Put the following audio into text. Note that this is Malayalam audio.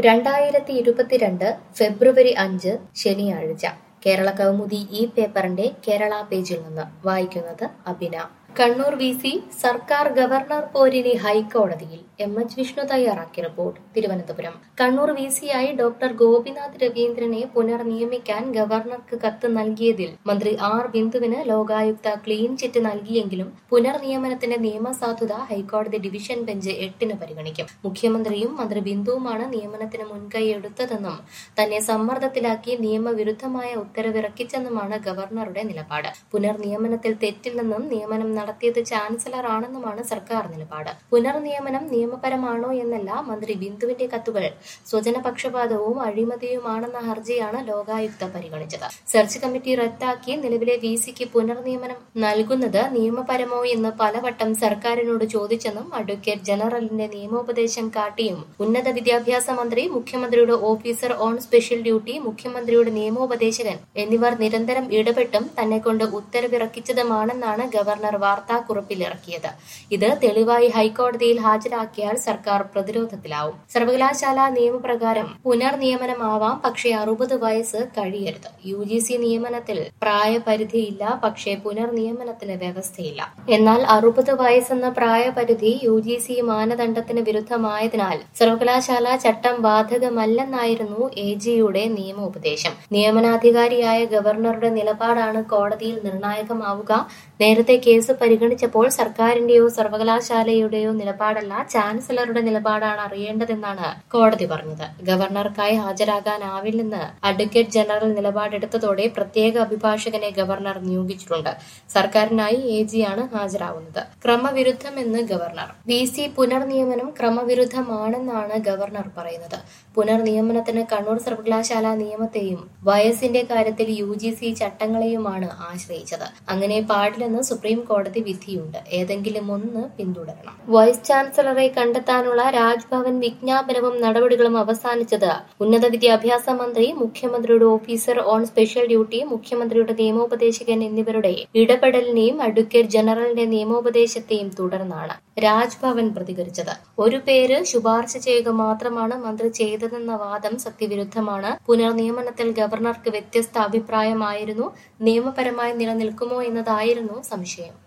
രണ്ടായിരത്തി ഇരുപത്തിരണ്ട് ഫെബ്രുവരി അഞ്ച് ശനിയാഴ്ച കേരള കൗമുദി ഈ പേപ്പറിന്റെ കേരള പേജിൽ നിന്ന് വായിക്കുന്നത് അഭിന കണ്ണൂർ വി സി സർക്കാർ ഗവർണർ പോരിന് ഹൈക്കോടതിയിൽ എം എച്ച് വിഷ്ണു തയ്യാറാക്കിയ റിപ്പോർട്ട് തിരുവനന്തപുരം കണ്ണൂർ വി സിയായി ഡോക്ടർ ഗോപിനാഥ് രവീന്ദ്രനെ പുനർനിയമിക്കാൻ ഗവർണർക്ക് കത്ത് നൽകിയതിൽ മന്ത്രി ആർ ബിന്ദുവിന് ലോകായുക്ത ക്ലീൻ ചിറ്റ് നൽകിയെങ്കിലും പുനർനിയമനത്തിന്റെ നിയമസാധുത ഹൈക്കോടതി ഡിവിഷൻ ബെഞ്ച് എട്ടിന് പരിഗണിക്കും മുഖ്യമന്ത്രിയും മന്ത്രി ബിന്ദുവുമാണ് നിയമനത്തിന് മുൻകൈയെടുത്തതെന്നും തന്നെ സമ്മർദ്ദത്തിലാക്കി നിയമവിരുദ്ധമായ ഉത്തരവിറക്കിച്ചെന്നുമാണ് ഗവർണറുടെ നിലപാട് പുനർനിയമനത്തിൽ തെറ്റില്ലെന്നും നിയമനം നടത്തിയത് ചാൻസലർ ആണെന്നുമാണ് സർക്കാർ നിലപാട് പുനർനിയമനം നിയമപരമാണോ എന്നല്ല മന്ത്രി ബിന്ദുവിന്റെ കത്തുകൾ സ്വജനപക്ഷപാതവും അഴിമതിയുമാണെന്ന ഹർജിയാണ് ലോകായുക്ത പരിഗണിച്ചത് സെർച്ച് കമ്മിറ്റി റദ്ദാക്കി നിലവിലെ വി സിക്ക് പുനർനിയമനം നൽകുന്നത് നിയമപരമോ എന്ന് പലവട്ടം സർക്കാരിനോട് ചോദിച്ചെന്നും അഡ്വക്കേറ്റ് ജനറലിന്റെ നിയമോപദേശം കാട്ടിയും ഉന്നത വിദ്യാഭ്യാസ മന്ത്രി മുഖ്യമന്ത്രിയുടെ ഓഫീസർ ഓൺ സ്പെഷ്യൽ ഡ്യൂട്ടി മുഖ്യമന്ത്രിയുടെ നിയമോപദേശകൻ എന്നിവർ നിരന്തരം ഇടപെട്ടും തന്നെ കൊണ്ട് ഉത്തരവിറക്കിച്ചതുമാണെന്നാണ് ഗവർണർ വാർത്താക്കുറിപ്പിൽ ഇറക്കിയത് ഇത് തെളിവായി ഹൈക്കോടതിയിൽ ഹാജരാക്കിയാൽ സർക്കാർ പ്രതിരോധത്തിലാവും സർവകലാശാല നിയമപ്രകാരം പുനർനിയമനമാവാം പക്ഷേ അറുപത് വയസ്സ് കഴിയരുത് യു ജി സി നിയമനത്തിൽ പ്രായപരിധിയില്ല പക്ഷേ പുനർനിയമനത്തിന് വ്യവസ്ഥയില്ല എന്നാൽ അറുപത് വയസ്സെന്ന പ്രായപരിധി യു ജി സി മാനദണ്ഡത്തിന് വിരുദ്ധമായതിനാൽ സർവകലാശാല ചട്ടം ബാധകമല്ലെന്നായിരുന്നു എ ജിയുടെ നിയമോപദേശം നിയമനാധികാരിയായ ഗവർണറുടെ നിലപാടാണ് കോടതിയിൽ നിർണായകമാവുക നേരത്തെ കേസ് പരിഗണിച്ചപ്പോൾ സർക്കാരിന്റെയോ സർവകലാശാലയുടെയോ നിലപാടല്ല ചാൻസലറുടെ നിലപാടാണ് അറിയേണ്ടതെന്നാണ് കോടതി പറഞ്ഞത് ഗവർണർക്കായി ഹാജരാകാനാവില്ലെന്ന് അഡ്വക്കേറ്റ് ജനറൽ നിലപാടെടുത്തതോടെ പ്രത്യേക അഭിഭാഷകനെ ഗവർണർ നിയോഗിച്ചിട്ടുണ്ട് സർക്കാരിനായി എ ജിയാണ് ഹാജരാകുന്നത് ക്രമവിരുദ്ധമെന്ന് ഗവർണർ വി സി പുനർനിയമനം ക്രമവിരുദ്ധമാണെന്നാണ് ഗവർണർ പറയുന്നത് പുനർനിയമനത്തിന് കണ്ണൂർ സർവകലാശാല നിയമത്തെയും വയസ്സിന്റെ കാര്യത്തിൽ യു ജി സി ചട്ടങ്ങളെയുമാണ് ആശ്രയിച്ചത് അങ്ങനെ പാടില്ലെന്ന് സുപ്രീം കോടതി വിധിയുണ്ട് ഏതെങ്കിലും ഒന്ന് പിന്തുടരണം വൈസ് ചാൻസലറെ കണ്ടെത്താനുള്ള രാജ്ഭവൻ വിജ്ഞാപനവും നടപടികളും അവസാനിച്ചത് ഉന്നത വിദ്യാഭ്യാസ മന്ത്രി മുഖ്യമന്ത്രിയുടെ ഓഫീസർ ഓൺ സ്പെഷ്യൽ ഡ്യൂട്ടി മുഖ്യമന്ത്രിയുടെ നിയമോപദേശകൻ എന്നിവരുടെ ഇടപെടലിനെയും അഡ്വക്കേറ്റ് ജനറലിന്റെ നിയമോപദേശത്തെയും തുടർന്നാണ് രാജ്ഭവൻ പ്രതികരിച്ചത് ഒരു പേര് ശുപാർശ ചെയ്യുക മാത്രമാണ് മന്ത്രി ചെയ്തതെന്ന വാദം സത്യവിരുദ്ധമാണ് പുനർനിയമനത്തിൽ ഗവർണർക്ക് വ്യത്യസ്ത അഭിപ്രായമായിരുന്നു നിയമപരമായി നിലനിൽക്കുമോ എന്നതായിരുന്നു സംശയം